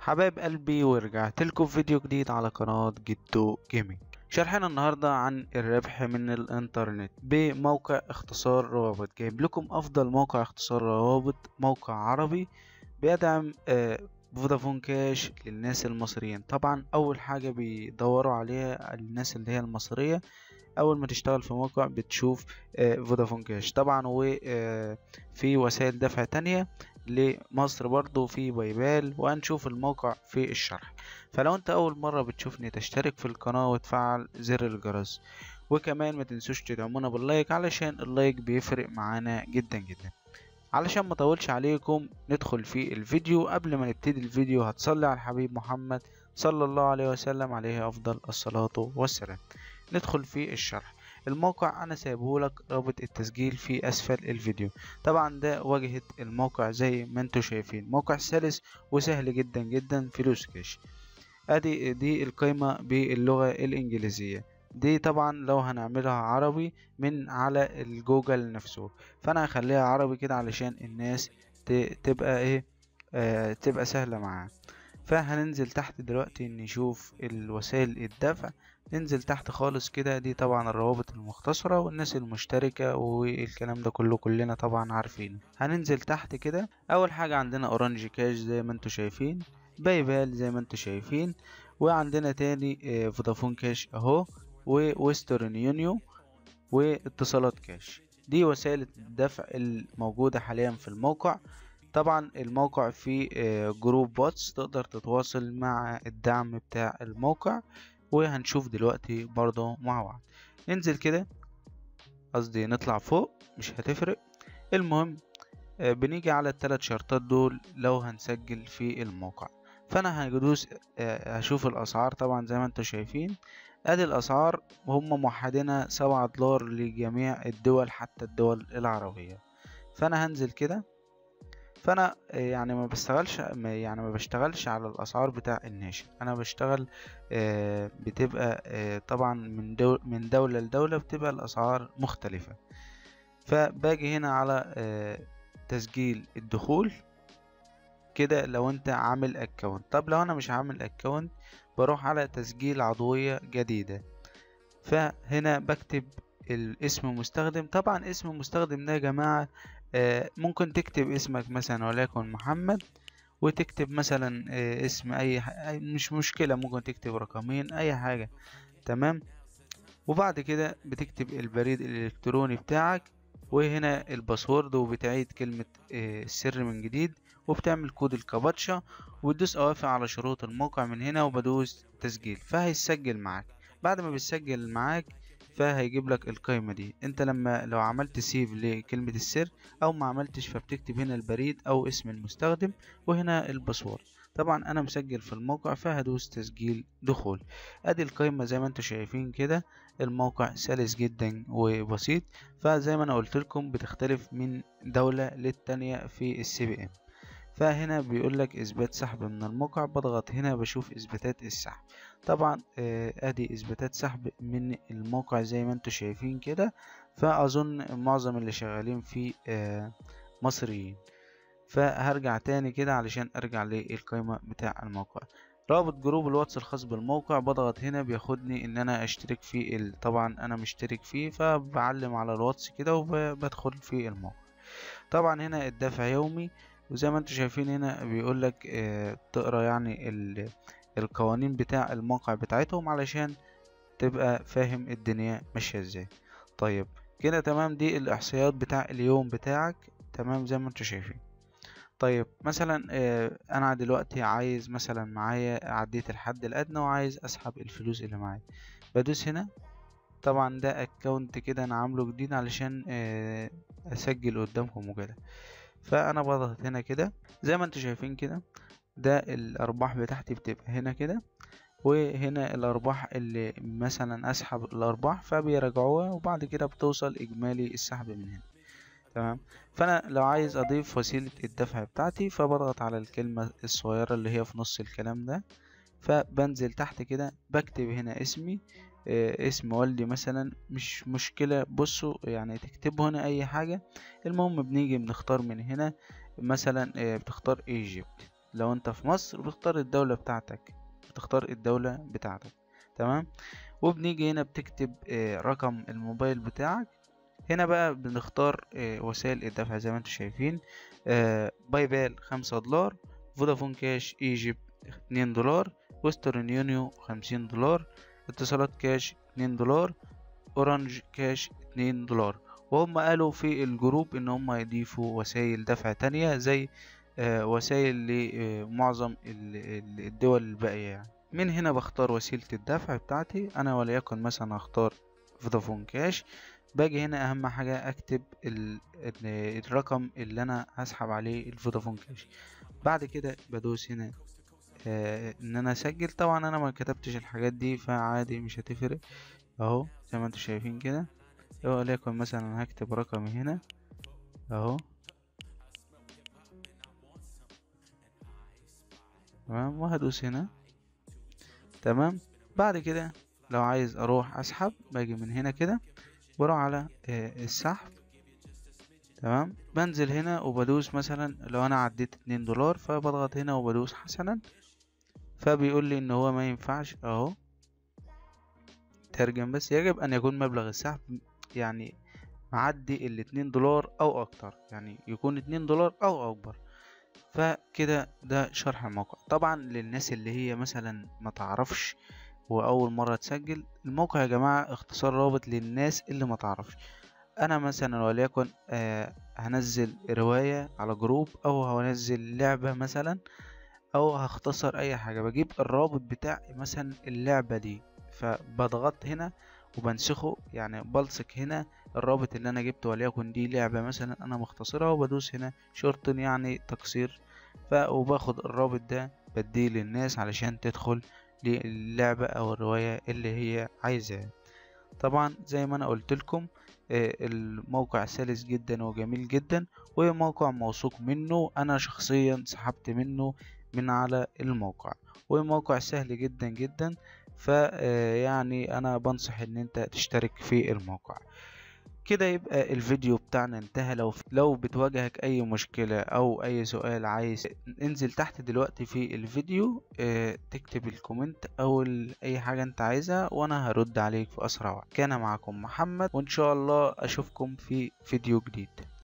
حبايب قلبي ورجعت لكم فيديو جديد على قناة جدو جيمنج شرحنا النهاردة عن الربح من الانترنت بموقع اختصار روابط جايب لكم افضل موقع اختصار روابط موقع عربي بيدعم آه، فودافون كاش للناس المصريين طبعا اول حاجة بيدوروا عليها الناس اللي هي المصرية اول ما تشتغل في موقع بتشوف آه، فودافون كاش طبعا وفي وسائل دفع تانية لمصر برضو في بايبال وهنشوف الموقع في الشرح فلو انت اول مرة بتشوفني تشترك في القناة وتفعل زر الجرس وكمان ما تنسوش تدعمونا باللايك علشان اللايك بيفرق معانا جدا جدا علشان ما اطولش عليكم ندخل في الفيديو قبل ما نبتدي الفيديو هتصلي على الحبيب محمد صلى الله عليه وسلم عليه افضل الصلاة والسلام ندخل في الشرح الموقع انا سايبهولك رابط التسجيل في اسفل الفيديو طبعا ده واجهة الموقع زي ما انتوا شايفين موقع سلس وسهل جدا جدا فلوس كاش ادي دي القائمة باللغة الانجليزية دي طبعا لو هنعملها عربي من على الجوجل نفسه فانا هخليها عربي كده علشان الناس ت- تبقى ايه آه تبقى سهلة معاه فهننزل تحت دلوقتي نشوف الوسائل الدفع ننزل تحت خالص كده دي طبعا الروابط المختصرة والناس المشتركة والكلام ده كله كلنا طبعا عارفينه هننزل تحت كده اول حاجة عندنا اورنج كاش زي ما انتوا شايفين بايبال زي ما انتوا شايفين وعندنا تاني آه، فودافون كاش اهو وويسترن يونيو واتصالات كاش دي وسائل الدفع الموجودة حاليا في الموقع طبعا الموقع فيه آه، جروب بوتس تقدر تتواصل مع الدعم بتاع الموقع وهنشوف دلوقتي برضه مع بعض ننزل كده قصدي نطلع فوق مش هتفرق المهم آه، بنيجي على الثلاث شرطات دول لو هنسجل في الموقع فانا هدوس آه، هشوف الاسعار طبعا زي ما انتم شايفين ادي الاسعار هم موحدينها سبعة دولار لجميع الدول حتى الدول العربية فانا هنزل كده فانا آه، يعني ما بشتغلش ما- يعني ما بشتغلش على الاسعار بتاع الناشئ انا بشتغل آه، بتبقى آه، طبعا من دول من دولة لدولة بتبقى الاسعار مختلفة فباجي هنا على آه، تسجيل الدخول كده لو انت عامل اكونت طب لو انا مش عامل اكونت بروح على تسجيل عضوية جديدة فهنا بكتب الاسم مستخدم طبعا اسم المستخدم ده يا جماعة آه، ممكن تكتب اسمك مثلا وليكن محمد وتكتب مثلا آه، اسم اي ح- أي- مش مشكلة ممكن تكتب رقمين اي حاجة تمام وبعد كده بتكتب البريد الالكتروني بتاعك وهنا الباسورد وبتعيد كلمة آه، السر من جديد وبتعمل كود الكابتشا وتدوس اوافق على شروط الموقع من هنا وبدوس تسجيل فهيسجل معاك بعد ما بيسجل معاك فهيجيب لك القائمة دي انت لما لو عملت سيف لكلمة السر او ما عملتش فبتكتب هنا البريد او اسم المستخدم وهنا الباسورد طبعا انا مسجل في الموقع فهدوس تسجيل دخول ادي القائمة زي ما انتم شايفين كده الموقع سلس جدا وبسيط فزي ما انا قلت لكم بتختلف من دولة للتانية في السي بي ام فهنا بيقول لك اثبات سحب من الموقع بضغط هنا بشوف اثباتات السحب طبعا آه، ادي اثباتات سحب من الموقع زي ما انتم شايفين كده فاظن معظم اللي شغالين فيه آه، مصريين فهرجع تاني كده علشان ارجع للقائمة بتاع الموقع رابط جروب الواتس الخاص بالموقع بضغط هنا بياخدني ان انا اشترك فيه ال- طبعا انا مشترك فيه فبعلم على الواتس كده وبدخل في الموقع طبعا هنا الدفع يومي وزي ما انتم شايفين هنا بيقول لك اه تقرا يعني ال- القوانين بتاع الموقع بتاعتهم علشان تبقى فاهم الدنيا ماشية ازاي طيب كده تمام دي الاحصائيات بتاع اليوم بتاعك تمام زي ما انتم شايفين طيب مثلا آه، انا دلوقتي عايز مثلا معايا عديت الحد الادنى وعايز اسحب الفلوس اللي معايا بدوس هنا طبعا ده اكونت كده انا عامله جديد علشان آه، اسجل قدامكم وكده فانا بضغط هنا كده زي ما انتم شايفين كده ده الارباح بتاعتي بتبقى هنا كده وهنا الارباح اللي مثلا اسحب الارباح فبيراجعوها وبعد كده بتوصل اجمالي السحب من هنا تمام فانا لو عايز اضيف وسيلة الدفع بتاعتي فبضغط على الكلمة الصغيرة اللي هي في نص الكلام ده فبنزل تحت كده بكتب هنا اسمي آه، اسم والدي مثلا مش مشكلة بصوا يعني تكتبوا هنا اي حاجة المهم بنيجي بنختار من هنا مثلا آه، بتختار ايجيبت لو انت في مصر بتختار الدولة بتاعتك بتختار الدولة بتاعتك تمام وبنيجي هنا بتكتب آه، رقم الموبايل بتاعك هنا بقى بنختار آه، وسائل الدفع زي ما انتم شايفين آه، باي بال خمسة دولار فودافون كاش ايجيبت اتنين دولار ويسترن يونيو خمسين دولار اتصالات كاش اتنين دولار اورنج كاش اتنين دولار وهم قالوا في الجروب ان هم يضيفوا وسائل دفع تانية زي آه، وسائل لمعظم ال- ال- الدول الباقية يعني من هنا بختار وسيلة الدفع بتاعتي انا وليكن مثلا هختار فودافون كاش باجي هنا اهم حاجة اكتب ال- ال- الرقم اللي انا هسحب عليه الفودافون كاش بعد كده بدوس هنا آه ان انا اسجل طبعا انا ما كتبتش الحاجات دي فعادي مش هتفرق اهو زي ما انتم شايفين كده وليكن مثلا هكتب رقمي هنا اهو تمام وهدوس هنا تمام بعد كده لو عايز اروح اسحب باجي من هنا كده بروح على آه، السحب تمام بنزل هنا وبدوس مثلا لو انا عديت اتنين دولار فبضغط هنا وبدوس حسنا فبيقول لي ان هو ما ينفعش اهو ترجم بس يجب ان يكون مبلغ السحب يعني معدي الاتنين دولار او اكتر يعني يكون اتنين دولار او اكبر فكده ده شرح الموقع طبعا للناس اللي هي مثلا ما تعرفش واول مرة تسجل الموقع يا جماعة اختصار رابط للناس اللي ما تعرفش انا مثلا وليكن آه هنزل رواية على جروب او هنزل لعبة مثلا او هختصر اي حاجة بجيب الرابط بتاع مثلا اللعبة دي فبضغط هنا وبنسخه يعني بلصق هنا الرابط اللي انا جبته وليكن دي لعبة مثلا انا مختصرها وبدوس هنا شورتن يعني تقصير ف وباخد الرابط ده بديه للناس علشان تدخل للعبة او الرواية اللي هي عايزاها طبعا زي ما انا قلت لكم الموقع سلس جدا وجميل جدا وموقع موثوق منه انا شخصيا سحبت منه من على الموقع وموقع سهل جدا جدا فيعني انا بنصح ان انت تشترك في الموقع كده يبقى الفيديو بتاعنا انتهى لو لو بتواجهك اي مشكلة او اي سؤال عايز انزل تحت دلوقتي في الفيديو اه تكتب الكومنت او اي حاجة انت عايزها وانا هرد عليك في اسرع وقت كان معكم محمد وان شاء الله اشوفكم في فيديو جديد